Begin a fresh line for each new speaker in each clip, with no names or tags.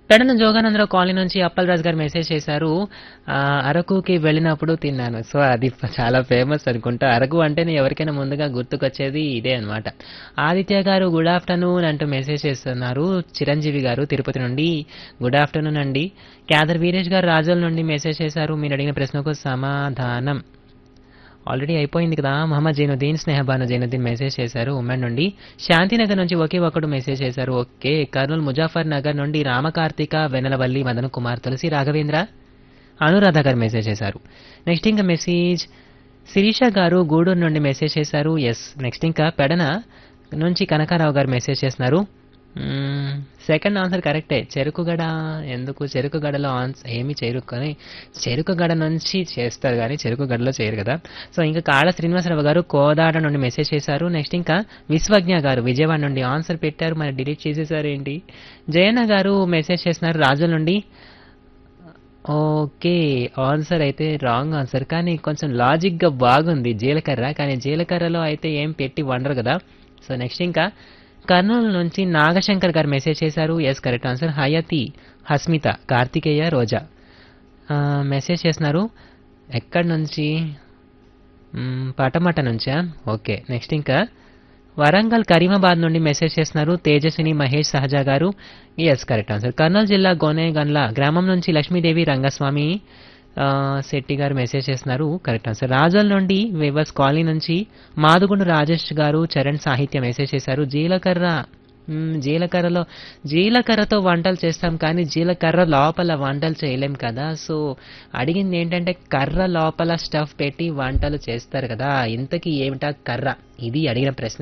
Pedana Jogananda Rao colony నుంచి అప్పలరాజు గారు message చేశారు ఆ, అరకుకి వెళ్ళినప్పుడు తిన్నాను సో అది ఫ- చాలా ఫేమస్ అనుకుంటా అరకు అంటేనే ఎవరికైనా ముందుగా గుర్తుకొచ్చేది ఇదే అన్నమాట ఆదిత్య గారు గుడ్ ఆఫ్టర్నూన్ అంటూ మెసేజ్ చేస్తున్నారు చిరంజీవి గారు తిరుపతి నుండి గుడ్ ఆఫ్టర్నూన్ అండి క్యాదర్ వీరేష్ గారు రాజోల్ నుండి మెసేజ్ చేశారు మీరు అడిగిన ప్రశ్నకు సమాధానం ఆల్రెడీ అయిపోయింది కదా మహమ్మద్ జైనుద్దీన్ స్నేహబాను జైనుద్దీన్ మెసేజ్ చేశారు ఉమెన్ నుండి శాంతినగర్ నుంచి ఒకే ఒకడు మెసేజ్ చేశారు ఓకే కర్నూలు ముజాఫర్ నగర్ నుండి రామకార్తిక వెనలవల్లి మదన్ కుమార్ తులసి రాఘవేంద్ర అనురాధ గారు మెసేజ్ చేశారు నెక్స్ట్ ఇంకా మెసేజ్ శిరీష గారు గూడూరు నుండి మెసేజ్ చేశారు ఎస్ నెక్స్ట్ ఇంకా పెడన నుంచి కనకారావు గారు మెసేజ్ చేస్తున్నారు సెకండ్ ఆన్సర్ కరెక్టే చెరుకుగడ ఎందుకు చెరుకుగడలో ఆన్సర్ ఏమి చేయరు కానీ చెరుకుగడ నుంచి చేస్తారు కానీ చెరుకుగడలో చేయరు కదా సో ఇంకా కాళ్ళ శ్రీనివాసరావు గారు కోదాడ నుండి మెసేజ్ చేశారు నెక్స్ట్ ఇంకా విశ్వజ్ఞ గారు విజయవాడ నుండి ఆన్సర్ పెట్టారు మరి డిలీట్ చేసేసారు ఏంటి జయన్న గారు మెసేజ్ చేస్తున్నారు రాజుల నుండి ఓకే ఆన్సర్ అయితే రాంగ్ ఆన్సర్ కానీ కొంచెం లాజిక్గా బాగుంది జీలకర్ర కానీ జీలకర్రలో అయితే ఏం పెట్టి వండరు కదా సో నెక్స్ట్ ఇంకా కర్నూలు నుంచి నాగశంకర్ గారు మెసేజ్ చేశారు yes correct answer Hayathi Hasmitha Karthikeya Roja ఆ, మెసేజ్ చేస్తున్నారు ఎక్కడి నుంచి మ్మ్, పటమట నుంచా ఓకే నెక్స్ట్ ఇంకా వరంగల్ కరీమాబాద్ నుండి మెసేజ్ చేస్తున్నారు తేజస్విని మహేష్ సహజ గారు ఎస్ కరెక్ట్ ఆన్సర్ కర్నూలు జిల్లా గోనేగన్ల గ్రామం నుంచి లక్ష్మీదేవి రంగస్వామి ఆ, శెట్టి గారు మెసేజ్ చేస్తున్నారు కరెక్ట్ ఆన్సర్ రాజోల్ నుండి వివస్ కాలనీ నుంచి మాదుగుండు రాజేష్ గారు చరణ్ సాహిత్య మెసేజ్ చేశారు జీలకర్ర మ్మ్, జీలకర్రలో జీలకర్రతో వంటలు చేస్తాం కానీ జీలకర్ర లోపల వంటలు చేయలేం కదా సో అడిగింది ఏంటంటే కర్ర లోపల స్టఫ్ పెట్టి వంటలు చేస్తారు కదా ఇంతకీ ఏమిటా కర్ర ఇది అడిగిన ప్రశ్న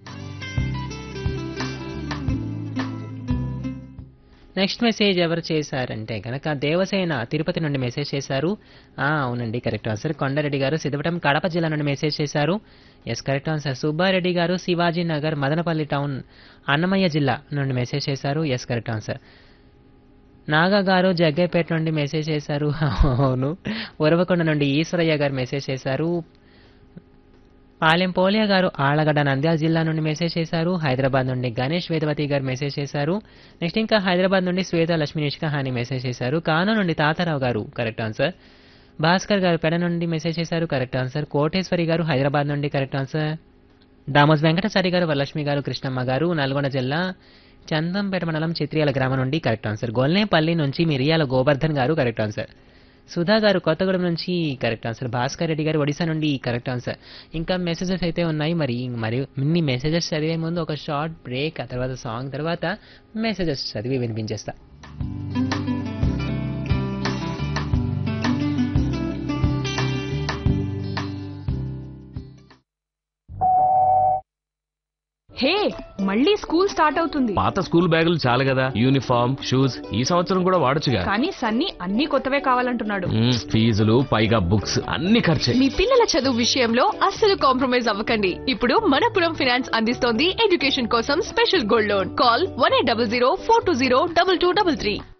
నెక్స్ట్ మెసేజ్ ఎవరు చేశారంటే కనుక దేవసేన తిరుపతి నుండి మెసేజ్ చేశారు ఆ, అవునండి కరెక్ట్ ఆన్సర్ కొండారెడ్డి గారు సిద్ధవటం కడప జిల్లా నుండి మెసేజ్ చేశారు ఎస్ కరెక్ట్ ఆన్సర్ సుబ్బారెడ్డి గారు శివాజీ నగర్ మదనపల్లి టౌన్ అన్నమయ్య జిల్లా నుండి మెసేజ్ చేశారు ఎస్ కరెక్ట్ ఆన్సర్ నాగా గారు జగ్గైపేట నుండి మెసేజ్ చేశారు అవును ఉరవకొండ నుండి ఈశ్వరయ్య గారు మెసేజ్ చేశారు పాలెం పోలియా గారు ఆళ్లగడ్డ నంద్యాల జిల్లా నుండి మెసేజ్ చేశారు హైదరాబాద్ నుండి గణేష్ వేదవతి గారు మెసేజ్ చేశారు నెక్స్ట్ ఇంకా హైదరాబాద్ నుండి శ్వేత లక్ష్మీ నిష్క హాని మెసేజ్ చేశారు కాను నుండి తాతారావు గారు కరెక్ట్ ఆన్సర్ భాస్కర్ గారు పెడ నుండి మెసేజ్ చేశారు కరెక్ట్ ఆన్సర్ కోటేశ్వరి గారు హైదరాబాద్ నుండి కరెక్ట్ ఆన్సర్ దామోస్ వెంకటచారి గారు వరలక్ష్మి గారు కృష్ణమ్మ గారు నల్గొండ జిల్లా చందంపేట మండలం చిత్రియాల గ్రామం నుండి కరెక్ట్ ఆన్సర్ గొల్నేపల్లి నుంచి మిరియాల గోవర్ధన్ గారు కరెక్ట్ ఆన్సర్ సుధా గారు కొత్తగూడెం నుంచి కరెక్ట్ ఆన్సర్ భాస్కర్ రెడ్డి గారు ఒడిశా నుండి కరెక్ట్ ఆన్సర్ ఇంకా మెసేజెస్ అయితే ఉన్నాయి మరి మరి ఇన్ని మెసేజెస్ చదివే ముందు ఒక షార్ట్ బ్రేక్ ఆ తర్వాత సాంగ్ తర్వాత మెసేజెస్ చదివి వినిపించేస్తా
హే మళ్ళీ స్కూల్ స్టార్ట్ అవుతుంది
పాత స్కూల్ బ్యాగులు చాలు కదా యూనిఫామ్ షూస్ ఈ సంవత్సరం కూడా వాడొచ్చుగా
కానీ సన్నీ అన్ని కొత్తవే కావాలంటున్నాడు
మ్మ్, ఫీజులు పైగా బుక్స్ అన్ని ఖర్చే
మీ పిల్లల చదువు విషయంలో అస్సలు కాంప్రమైజ్ అవ్వకండి ఇప్పుడు మనపురం ఫైనాన్స్ అందిస్తోంది ఎడ్యుకేషన్ కోసం special gold loan call one eight double zero four two zero double two double three